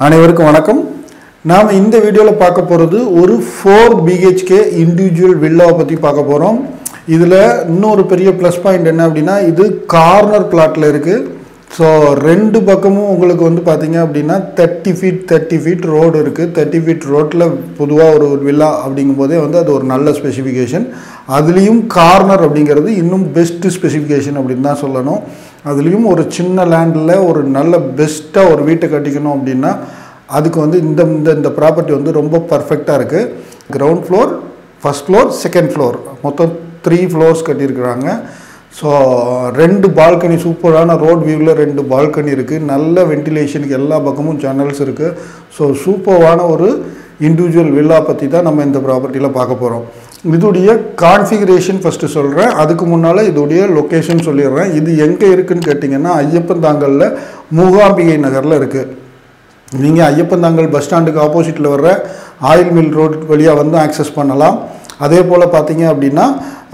அனைவருக்கும் வணக்கம் நாம் இந்த வீடியோவில் பார்க்க போகிறது ஒரு ஃபோர் பிஹெச்கே இண்டிவிஜுவல் வில்லாவை பற்றி பார்க்க போகிறோம் இதில் இன்னொரு பெரிய ப்ளஸ் பாயிண்ட் என்ன அப்படின்னா இது கார்னர் பிளாட்டில் இருக்குது ஸோ ரெண்டு பக்கமும் உங்களுக்கு வந்து பார்த்தீங்க அப்படின்னா thirty feet thirty feet road இருக்குது தேர்ட்டி ஃபீட் ரோட்டில் பொதுவாக ஒரு ஒரு வில்லா அப்படிங்கும்போதே வந்து அது ஒரு நல்ல ஸ்பெசிஃபிகேஷன் அதுலேயும் கார்னர் அப்படிங்கிறது இன்னும் பெஸ்ட்டு ஸ்பெசிஃபிகேஷன் அப்படின்னு தான் சொல்லணும் அதுலேயும் ஒரு சின்ன லேண்டில் ஒரு நல்ல பெஸ்ட்டாக ஒரு வீட்டை கட்டிக்கணும் அப்படின்னா அதுக்கு வந்து இந்த இந்த இந்த ப்ராப்பர்ட்டி வந்து ரொம்ப பர்ஃபெக்டாக இருக்குது ground floor first floor second floor மொத்தம் த்ரீ ஃப்ளோர்ஸ் கட்டியிருக்கிறாங்க ஸோ ரெண்டு பால்கனி சூப்பரான ரோட் வியூவில் ரெண்டு பால்கனி இருக்குது நல்ல வென்டிலேஷனுக்கு எல்லா பக்கமும் சேனல்ஸ் இருக்குது ஸோ சூப்பரான ஒரு இண்டிவிஜுவல் வில்லா பற்றி தான் நம்ம இந்த ப்ராப்பர்ட்டியில் பார்க்க போகிறோம் இதோடைய கான்ஃபிகரேஷன் ஃபஸ்ட்டு சொல்கிறேன் அதுக்கு முன்னால் இதோடைய லொக்கேஷன் சொல்லிடுறேன் இது எங்கே இருக்குன்னு கேட்டிங்கன்னா ஐயப்பன் தாங்கலில் மூகாம்பிகை நகரில் இருக்குது நீங்கள் ஐயப்பந்தாங்கல் பஸ் ஸ்டாண்டுக்கு ஆப்போசிட்டில் வர்ற ஆயில் மில் ரோட் வழியாக வந்து ஆக்சஸ் பண்ணலாம் அதே போல் பார்த்தீங்க அப்படின்னா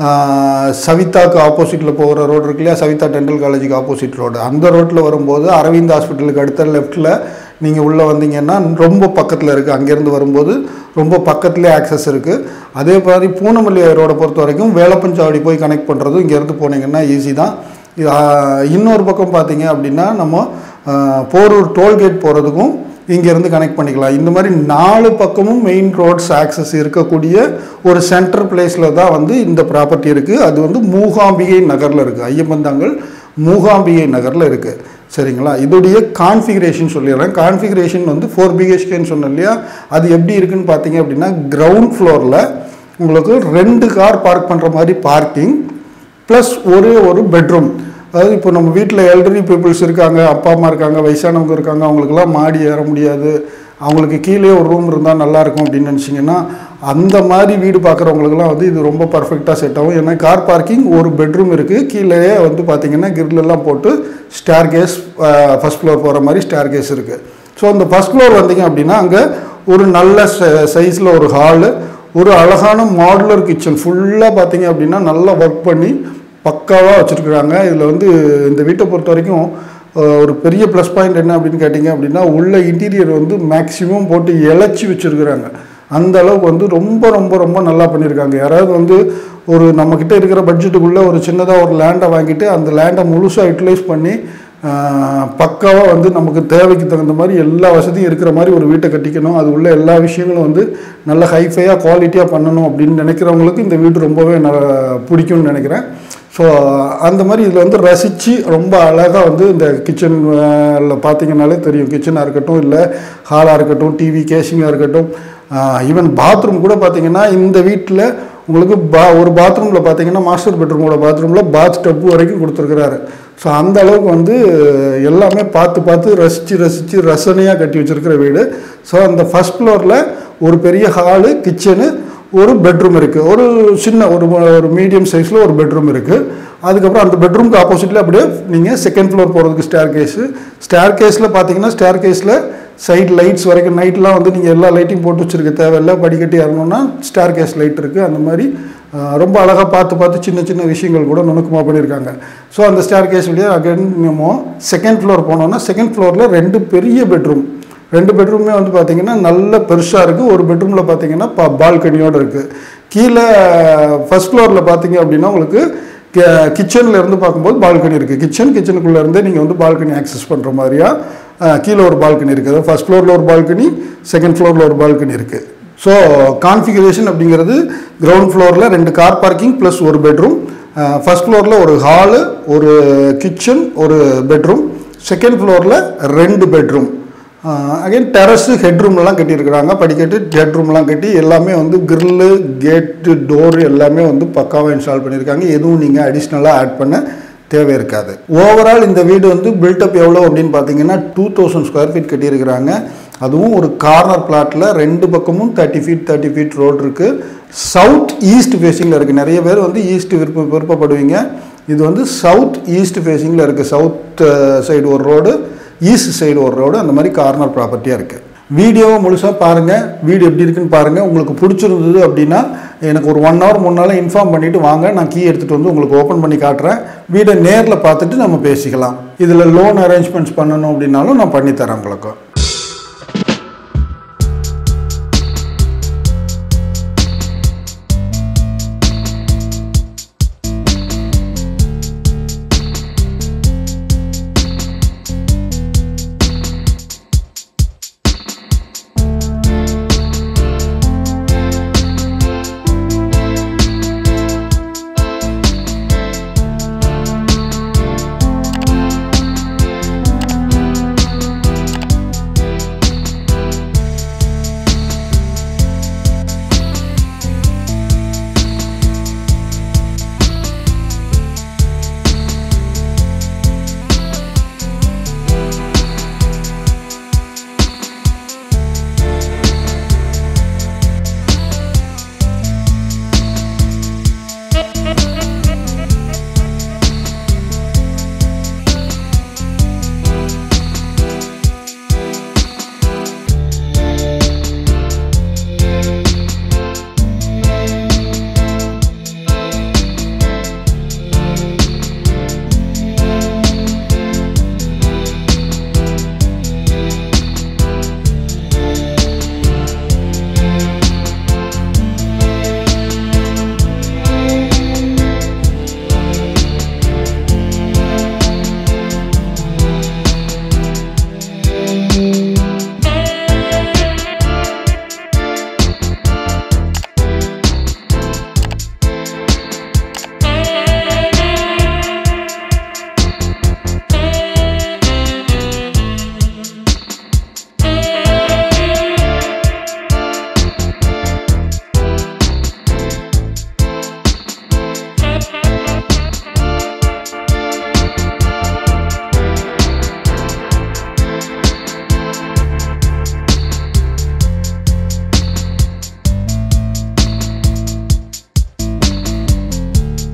ஆஹ், சவிதாக்கு ஆப்போசிட்டில் போகிற ரோடு இருக்கு இல்லையா சவிதா டென்டல் காலேஜுக்கு ஆப்போசிட் ரோடு அந்த ரோட்டில் வரும்போது அரவிந்த் ஹாஸ்பிட்டலுக்கு அடுத்த லெஃப்ட்டில் நீங்கள் உள்ளே வந்தீங்கன்னா ரொம்ப பக்கத்தில் இருக்குது அங்கேருந்து வரும்போது ரொம்ப பக்கத்துலேயே ஆக்சஸ் இருக்குது அதே மாதிரி பூனமல்லி ரோடை பொறுத்த வரைக்கும் வேலப்பஞ்சாவடி போய் கனெக்ட் பண்ணுறதும் இங்கேருந்து போனீங்கன்னா ஈஸி தான் இது, ஆஹ், இன்னொரு பக்கம் பார்த்தீங்க அப்படின்னா நம்ம ஆஹ், போரூர் டோல்கேட் போகிறதுக்கும் இங்கேருந்து கனெக்ட் பண்ணிக்கலாம் இந்த மாதிரி நாலு பக்கமும் மெயின் ரோட்ஸ் ஆக்சஸ் இருக்கக்கூடிய ஒரு சென்டர் பிளேஸில் தான் வந்து இந்த ப்ராப்பர்ட்டி இருக்குது அது வந்து மூகாம்பிகை நகரில் இருக்குது ஐயப்பந்தாங்கல் மூகாம்பிகை நகரில் இருக்குது சரிங்களா இதோடைய கான்ஃபிகரேஷன் சொல்லிடுறேன் கான்ஃபிகரேஷன் வந்து ஃபோர் பிஹெச்கேன்னு சொன்னேன் இல்லையா அது எப்படி இருக்குன்னு பார்த்தீங்க அப்படின்னா கிரவுண்ட் ஃப்ளோரில் உங்களுக்கு ரெண்டு கார் பார்க் பண்ணுற மாதிரி பார்க்கிங் ப்ளஸ் ஒரே ஒரு பெட்ரூம் அதாவது இப்போ நம்ம வீட்டில் எல்டரி பீப்புள்ஸ் இருக்காங்க அப்பா அம்மா இருக்காங்க வயசானவங்க இருக்காங்க அவங்களுக்குலாம் மாடி ஏற முடியாது அவங்களுக்கு கீழே ஒரு ரூம் இருந்தால் நல்லாயிருக்கும் அப்படின்னு நினச்சிங்கன்னா அந்த மாதிரி வீடு பார்க்குறவங்களுக்குலாம் வந்து இது ரொம்ப பர்ஃபெக்டாக செட் ஆகும் ஏன்னா கார் பார்க்கிங் ஒரு பெட்ரூம் இருக்குது கீழே வந்து பார்த்தீங்கன்னா grill எல்லாம் போட்டு ஸ்டேர் கேஸ் ஃபஸ்ட் ஃப்ளோர் போகிற மாதிரி ஸ்டேர் கேஸ் இருக்குது ஸோ அந்த ஃபஸ்ட் ஃப்ளோர் வந்தீங்க அப்படின்னா அங்கே ஒரு நல்ல சைஸில் ஒரு ஹாலு ஒரு அழகான மாடுலர் கிச்சன் ஃபுல்லாக பார்த்தீங்க அப்படின்னா நல்லா ஒர்க் பண்ணி பக்காவாக வச்சுருக்குறாங்க இதில் வந்து இந்த வீட்டை பொறுத்த வரைக்கும் அஹ், ஒரு பெரிய ப்ளஸ் பாயிண்ட் என்ன அப்படின்னு கேட்டிங்க அப்படின்னா உள்ள இன்டீரியர் வந்து மேக்ஸிமம் போட்டு இழைச்சி வச்சுருக்குறாங்க அந்த அளவுக்கு வந்து ரொம்ப ரொம்ப ரொம்ப நல்லா பண்ணியிருக்காங்க யாராவது வந்து ஒரு நம்மக்கிட்ட இருக்கிற பட்ஜெட்டுக்குள்ளே ஒரு சின்னதாக ஒரு லேண்டை வாங்கிட்டு அந்த லேண்டை முழுசாக யூட்டிலைஸ் பண்ணி பக்காவாக வந்து நமக்கு தேவைக்கு தகுந்த மாதிரி எல்லா வசதியும் இருக்கிற மாதிரி ஒரு வீட்டை கட்டிக்கணும் அது உள்ள எல்லா விஷயங்களும் வந்து நல்ல ஹைஃபையாக குவாலிட்டியாக பண்ணணும் அப்படின்னு நினைக்கிறவங்களுக்கு இந்த வீடு ரொம்பவே ந பிடிக்கும்னு நினைக்கிறேன் ஸோ அந்த மாதிரி இதில் வந்து ரசித்து ரொம்ப அழகாக வந்து இந்த கிச்சனில் பார்த்தீங்கன்னாலே தெரியும் கிச்சனாக இருக்கட்டும் இல்லை ஹாலாக இருக்கட்டும் டிவி கேஷிங்காக இருக்கட்டும் ஈவன் பாத்ரூம் கூட பார்த்தீங்கன்னா இந்த வீட்டில் உங்களுக்கு பா ஒரு பாத்ரூமில் பார்த்தீங்கன்னா மாஸ்டர் பெட்ரூமோட பாத்ரூமில் பாத் டப்பு வரைக்கும் கொடுத்துருக்குறாரு ஸோ அந்த அளவுக்கு வந்து எல்லாமே பார்த்து பார்த்து ரசித்து ரசித்து ரசனையாக கட்டி வச்சிருக்கிற வீடு ஸோ அந்த ஃபஸ்ட் ஃப்ளோரில் ஒரு பெரிய ஹாலு கிச்சனு ஒரு பெட்ரூம் இருக்குது ஒரு சின்ன ஒரு ஒரு மீடியம் சைஸில் ஒரு பெட்ரூம் இருக்குது அதுக்கப்புறம் அந்த பெட்ரூம்க்கு ஆப்போசிட்டில் அப்படியே நீங்கள் செகண்ட் ஃப்ளோர் போகிறதுக்கு ஸ்டேர் கேஸு ஸ்டேர் கேஸில் பார்த்தீங்கன்னா ஸ்டேர் கேஸில் சைடு லைட்ஸ் வரைக்கும் நைட்லாம் வந்து நீங்கள் எல்லா லைட்டையும் போட்டு வச்சுருக்க தேவையில்ல படிக்கட்டி இறங்கணும்னா ஸ்டார் கேஸ் லைட் இருக்குது அந்த மாதிரி ஆஹ், ரொம்ப அழகாக பார்த்து பார்த்து சின்ன சின்ன விஷயங்கள் கூட நுணுக்கமாக பண்ணியிருக்காங்க ஸோ அந்த ஸ்டார் கேஸ் வழியாக அகைன் நம்ம செகண்ட் ஃப்ளோர் போனோம்னா செகண்ட் ஃப்ளோரில் ரெண்டு பெரிய பெட்ரூம் ரெண்டு பெட்ரூமே வந்து பார்த்தீங்கன்னா நல்ல பெருசாக இருக்குது ஒரு பெட்ரூமில் பார்த்தீங்கன்னா பா பால்கனியோடு இருக்குது கீழே ஃபர்ஸ்ட் ஃப்ளோரில் பார்த்தீங்க அப்படின்னா உங்களுக்கு கிச்சனில் இருந்து பார்க்கும்போது பால்கனி இருக்குது கிச்சன் கிச்சனுக்குள்ளே இருந்தே நீங்கள் வந்து பால்கனி ஆக்சஸ் பண்ணுற மாதிரியா அஹ், கீழே ஒரு பால்கனி இருக்குது ஃபர்ஸ்ட் ஃப்ளோரில் ஒரு பால்கனி செகண்ட் ஃப்ளோரில் ஒரு பால்கனி இருக்குது ஸோ கான்ஃபிகரேஷன் அப்படிங்கிறது கிரவுண்ட் ஃப்ளோரில் ரெண்டு கார் பார்க்கிங் ப்ளஸ் ஒரு பெட்ரூம் ஃபர்ஸ்ட் ஃப்ளோரில் ஒரு ஹாலு ஒரு கிச்சன் ஒரு பெட்ரூம் செகண்ட் ஃப்ளோரில் ரெண்டு பெட்ரூம் அகைன் டெரஸு ஹெட்ரூம்லாம் கட்டியிருக்கிறாங்க படிக்கட்டு ஹெட்ரூம்லாம் கட்டி எல்லாமே வந்து கிரில்லு கேட்டு டோர் எல்லாமே வந்து பக்காவாக இன்ஸ்டால் பண்ணியிருக்காங்க எதுவும் நீங்கள் அடிஷ்னலாக ஆட் பண்ண தேவை இருக்காது ஓவரால் இந்த வீடு வந்து பில்டப் எவ்வளோ அப்படின்னு பார்த்தீங்கன்னா டூ தௌசண்ட் ஸ்கொயர் ஃபீட் கட்டியிருக்கிறாங்க அதுவும் ஒரு கார்னர் பிளாட்டில் ரெண்டு பக்கமும் thirty feet thirty feet road இருக்குது சவுத் ஈஸ்ட் ஃபேஸிங்கில் இருக்குது நிறைய பேர் வந்து ஈஸ்ட் விருப்ப விருப்பப்படுவீங்க இது வந்து சவுத் ஈஸ்ட் ஃபேஸிங்கில் இருக்குது சவுத் சைடு ஒரு ரோடு ஈஸ்ட் சைடு ஒரு ரோடு அந்த மாதிரி கார்னர் ப்ராப்பர்ட்டியாக இருக்குது வீடியோவை முழுசாக பாருங்கள் வீடு எப்படி இருக்குன்னு பாருங்கள் உங்களுக்கு பிடிச்சிருந்தது அப்படின்னா எனக்கு ஒரு ஒன் ஹவர் முன்னால் இன்ஃபார்ம் பண்ணிவிட்டு வாங்க நான் கீ எடுத்துகிட்டு வந்து உங்களுக்கு ஓப்பன் பண்ணி காட்டுறேன் வீடை நேரில் பார்த்துட்டு நம்ம பேசிக்கலாம் இதில் லோன் அரேஞ்ச்மெண்ட்ஸ் பண்ணணும் அப்படின்னாலும் நான் பண்ணித்தரேன் உங்களுக்கு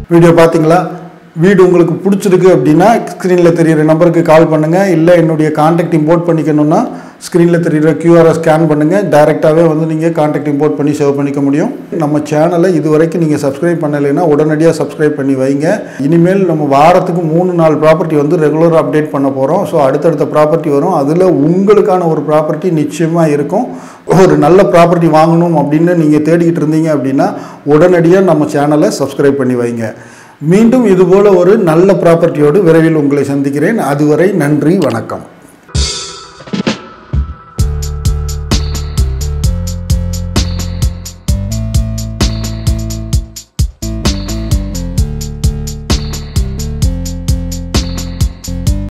வீடியோ பார்த்தீங்களா வீடு உங்களுக்கு பிடிச்சிருக்கு அப்படின்னா ஸ்க்ரீனில் தெரியிற நம்பருக்கு கால் பண்ணுங்கள் இல்லை என்னுடைய காண்டாக்ட் இம்போர்ட் பண்ணிக்கணும்னா ஸ்க்ரீனில் தெரியிற கியூஆரை ஸ்கேன் பண்ணுங்கள் டைரெக்டாகவே வந்து நீங்கள் காண்டாக்ட் இம்போர்ட் பண்ணி சேவ் பண்ணிக்க முடியும் நம்ம சேனலை இது வரைக்கும் நீங்கள் சப்ஸ்கிரைப் பண்ணலைன்னா உடனடியாக சப்ஸ்கிரைப் பண்ணி வைங்க இனிமேல் நம்ம வாரத்துக்கு மூணு நாலு ப்ராப்பர்ட்டி வந்து ரெகுலராக அப்டேட் பண்ண போகிறோம் ஸோ அடுத்தடுத்த ப்ராப்பர்ட்டி வரும் அதில் உங்களுக்கான ஒரு ப்ராப்பர்ட்டி நிச்சயமாக இருக்கும் ஒரு நல்ல ப்ராப்பர்ட்டி வாங்கணும் அப்படின்னு நீங்கள் தேடிக்கிட்டு இருந்தீங்க அப்படின்னா உடனடியாக நம்ம சேனலை சப்ஸ்கிரைப் பண்ணி வைங்க மீண்டும் இதுபோல் ஒரு நல்ல ப்ராப்பர்ட்டியோடு விரைவில் உங்களை சந்திக்கிறேன் அதுவரை நன்றி வணக்கம்